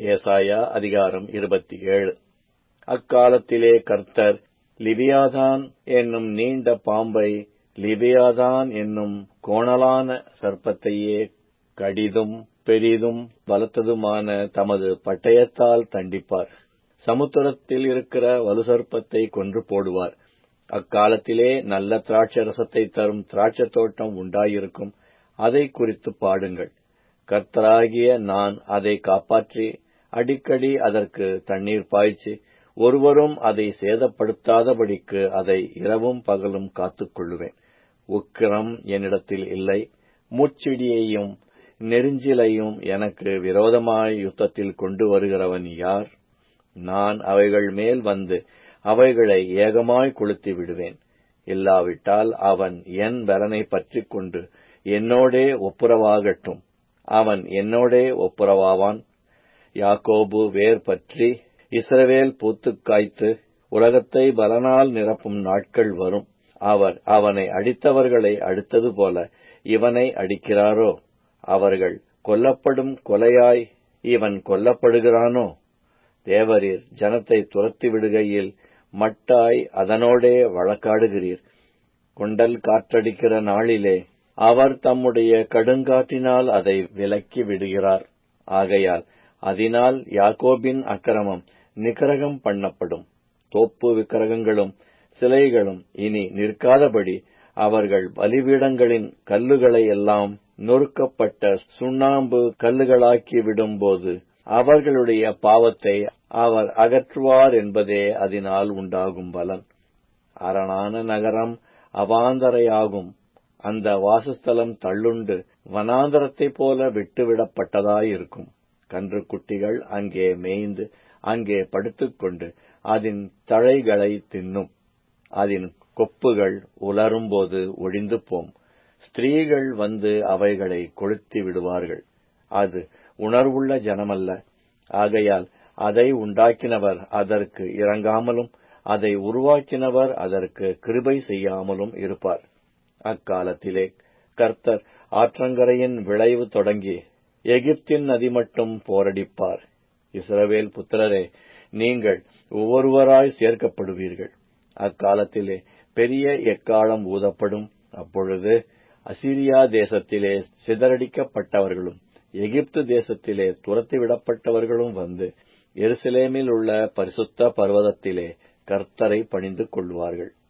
ஏசாயா அதிகாரம் இருபத்தி ஏழு அக்காலத்திலே கர்த்தர் லிபியாதான் என்னும் நீண்ட பாம்பை லிபியாதான் என்னும் கோணலான சர்ப்பத்தையே கடிதும் பெரிதும் பலத்ததுமான தமது பட்டயத்தால் தண்டிப்பார் சமுத்திரத்தில் இருக்கிற வலுசர்ப்பத்தை கொன்று போடுவார் அக்காலத்திலே நல்ல திராட்சரசத்தை தரும் திராட்சத் தோட்டம் உண்டாயிருக்கும் அதை குறித்து பாடுங்கள் கர்த்தராகிய நான் அதை காப்பாற்றி அடிக்கடி அதற்கு தண்ணீர் பாய்ச்சி ஒருவரும் அதை சேதப்படுத்தாதபடிக்கு அதை இரவும் பகலும் காத்துக்கொள்ளுவேன் உக்கிரம் என்னிடத்தில் இல்லை முச்செடியையும் நெருஞ்சிலையும் எனக்கு விரோதமாய் யுத்தத்தில் கொண்டு வருகிறவன் யார் நான் அவைகள் மேல் வந்து அவைகளை ஏகமாய் கொளுத்தி விடுவேன் இல்லாவிட்டால் அவன் என் பலனை பற்றிக் கொண்டு என்னோடே ஒப்புரவாகட்டும் அவன் என்னோடே ஒப்புரவாவான் யாக்கோபு வேர் பற்றி இஸ்ரவேல் பூத்துக் காய்த்து உலகத்தை பலனால் நிரப்பும் நாட்கள் வரும் அவர் அவனை அடித்தவர்களை அடுத்தது போல இவனை அடிக்கிறாரோ அவர்கள் கொல்லப்படும் கொலையாய் இவன் கொல்லப்படுகிறானோ தேவரீர் ஜனத்தை துரத்தி விடுகையில் மட்டாய் அதனோடே வழக்காடுகிறீர் கொண்டல் காற்றடிக்கிற நாளிலே அவர் தம்முடைய கடுங்காற்றினால் அதை விலக்கி விடுகிறார் ஆகையால் அதனால் யாக்கோபின் அக்கிரமம் நிகரகம் பண்ணப்படும் தோப்பு விக்கிரகங்களும் சிலைகளும் இனி நிற்காதபடி அவர்கள் பலிபீடங்களின் கல்லுகளை எல்லாம் நொறுக்கப்பட்ட சுண்ணாம்பு கல்லுகளாக்கி விடும்போது அவர்களுடைய பாவத்தை அவர் அகற்றுவார் என்பதே அதனால் உண்டாகும் பலன் அரணான நகரம் அவாந்தரையாகும் அந்த வாசஸ்தலம் தள்ளுண்டு வனாந்தரத்தைப் போல விட்டுவிடப்பட்டதாயிருக்கும் கன்றுக்குட்டிகள் அங்கே மேய்ந்து அங்கே படுத்துக்கொண்டு அதன் தழைகளை தின்னும் அதன் கொப்புகள் உலரும்போது ஒழிந்து போம் ஸ்திரீகள் வந்து அவைகளை கொளுத்தி விடுவார்கள் அது உணர்வுள்ள ஜனமல்ல ஆகையால் அதை உண்டாக்கினவர் அதற்கு இறங்காமலும் அதை உருவாக்கினவர் அதற்கு கிருபை செய்யாமலும் இருப்பார் அக்காலத்திலே கர்த்தர் ஆற்றங்கரையின் விளைவு தொடங்கி எகிப்தின் நதி மட்டும் போரடிப்பார் இஸ்ரவேல் புத்திரரே நீங்கள் ஒவ்வொருவராய் சேர்க்கப்படுவீர்கள் அக்காலத்திலே பெரிய எக்காலம் ஊதப்படும் அப்பொழுது அசிரியா தேசத்திலே சிதறடிக்கப்பட்டவர்களும் எகிப்து தேசத்திலே துரத்திவிடப்பட்டவர்களும் வந்து எருசலேமில் உள்ள பரிசுத்த பர்வதத்திலே கர்த்தரை பணிந்து கொள்வார்கள்